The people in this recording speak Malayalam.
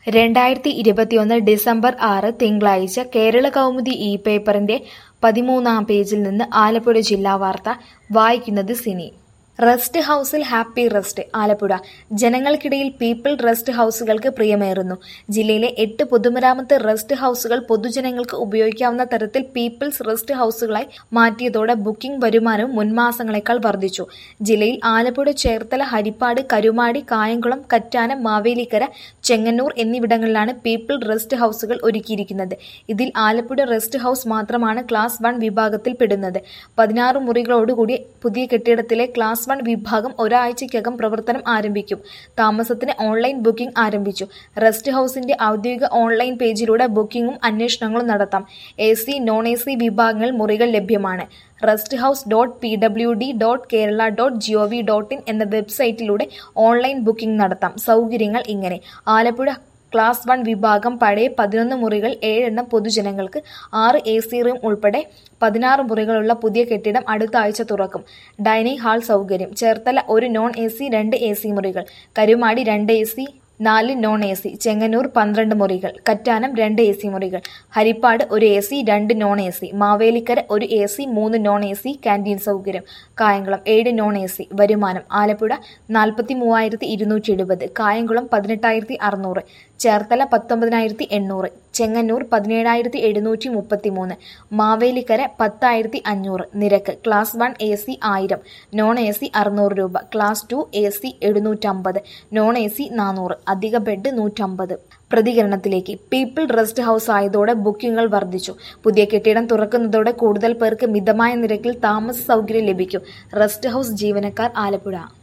രണ്ടായിരത്തി ഇരുപത്തിയൊന്ന് ഡിസംബർ ആറ് തിങ്കളാഴ്ച കേരള കൗമുദി ഇ പേപ്പറിന്റെ പതിമൂന്നാം പേജിൽ നിന്ന് ആലപ്പുഴ ജില്ലാ വാർത്ത വായിക്കുന്നത് സിനി റെസ്റ്റ് ഹൌസിൽ ഹാപ്പി റെസ്റ്റ് ആലപ്പുഴ ജനങ്ങൾക്കിടയിൽ പീപ്പിൾ റെസ്റ്റ് ഹൌസുകൾക്ക് പ്രിയമേറുന്നു ജില്ലയിലെ എട്ട് പൊതുമരാമത്ത് റെസ്റ്റ് ഹൌസുകൾ പൊതുജനങ്ങൾക്ക് ഉപയോഗിക്കാവുന്ന തരത്തിൽ പീപ്പിൾസ് റെസ്റ്റ് ഹൌസുകളായി മാറ്റിയതോടെ ബുക്കിംഗ് വരുമാനവും മുൻമാസങ്ങളെക്കാൾ വർദ്ധിച്ചു ജില്ലയിൽ ആലപ്പുഴ ചേർത്തല ഹരിപ്പാട് കരുമാടി കായംകുളം കറ്റാനം മാവേലിക്കര ചെങ്ങന്നൂർ എന്നിവിടങ്ങളിലാണ് പീപ്പിൾ റെസ്റ്റ് ഹൌസുകൾ ഒരുക്കിയിരിക്കുന്നത് ഇതിൽ ആലപ്പുഴ റെസ്റ്റ് ഹൌസ് മാത്രമാണ് ക്ലാസ് വൺ വിഭാഗത്തിൽ പെടുന്നത് പതിനാറ് മുറികളോടുകൂടി പുതിയ കെട്ടിടത്തിലെ ക്ലാസ് വൺ വിഭാഗം ഒരാഴ്ചയ്ക്കകം പ്രവർത്തനം ആരംഭിക്കും താമസത്തിന് ഓൺലൈൻ ബുക്കിംഗ് ആരംഭിച്ചു റെസ്റ്റ് ഹൌസിന്റെ ഔദ്യോഗിക ഓൺലൈൻ പേജിലൂടെ ബുക്കിംഗും അന്വേഷണങ്ങളും നടത്താം A C non A C വിഭാഗങ്ങൾ മുറികൾ ലഭ്യമാണ് rest house dot P W D dot Kerala dot G O V dot in എന്ന വെബ്സൈറ്റിലൂടെ ഓൺലൈൻ ബുക്കിംഗ് നടത്താം സൗകര്യങ്ങൾ ഇങ്ങനെ ആലപ്പുഴ ക്ലാസ് വൺ വിഭാഗം പഴയ പതിനൊന്ന് മുറികൾ ഏഴെണ്ണം പൊതുജനങ്ങൾക്ക് ആറ് എ സി റൂം ഉൾപ്പെടെ പതിനാറ് മുറികളുള്ള പുതിയ കെട്ടിടം അടുത്ത ആഴ്ച തുറക്കും ഡൈനിങ് ഹാൾ സൗകര്യം ചേർത്തല ഒരു നോൺ എ സി രണ്ട് എ സി മുറികൾ കരുമാടി രണ്ട് എ സി നാല് നോൺ എ സി ചെങ്ങന്നൂർ പന്ത്രണ്ട് മുറികൾ കറ്റാനം രണ്ട് എ സി മുറികൾ ഹരിപ്പാട് ഒരു എ സി രണ്ട് നോൺ എ സി മാവേലിക്കര ഒരു എ സി മൂന്ന് നോൺ എ സി ക്യാൻറ്റീൻ സൗകര്യം കായംകുളം ഏഴ് നോൺ എ സി വരുമാനം ആലപ്പുഴ നാൽപ്പത്തി മൂവായിരത്തി ഇരുന്നൂറ്റി എഴുപത് കായംകുളം പതിനെട്ടായിരത്തി അറുന്നൂറ് ചേർത്തല പത്തൊമ്പതിനായിരത്തി എണ്ണൂറ് ചെങ്ങന്നൂർ പതിനേഴായിരത്തി എഴുന്നൂറ്റി മുപ്പത്തി മൂന്ന് മാവേലിക്കര പത്തായിരത്തി അഞ്ഞൂറ് നിരക്ക് ക്ലാസ് വൺ എ സി ആയിരം നോൺ എ സി അറുന്നൂറ് രൂപ ക്ലാസ് ടു എ സി എഴുന്നൂറ്റമ്പത് നോൺ എ സി നാനൂറ് അധിക ബെഡ് നൂറ്റമ്പത് പ്രതികരണത്തിലേക്ക് പീപ്പിൾ റെസ്റ്റ് ഹൌസ് ആയതോടെ ബുക്കിംഗുകൾ വർദ്ധിച്ചു പുതിയ കെട്ടിടം തുറക്കുന്നതോടെ കൂടുതൽ പേർക്ക് മിതമായ നിരക്കിൽ താമസ സൗകര്യം ലഭിക്കും റെസ്റ്റ് ഹൌസ് ജീവനക്കാർ ആലപ്പുഴ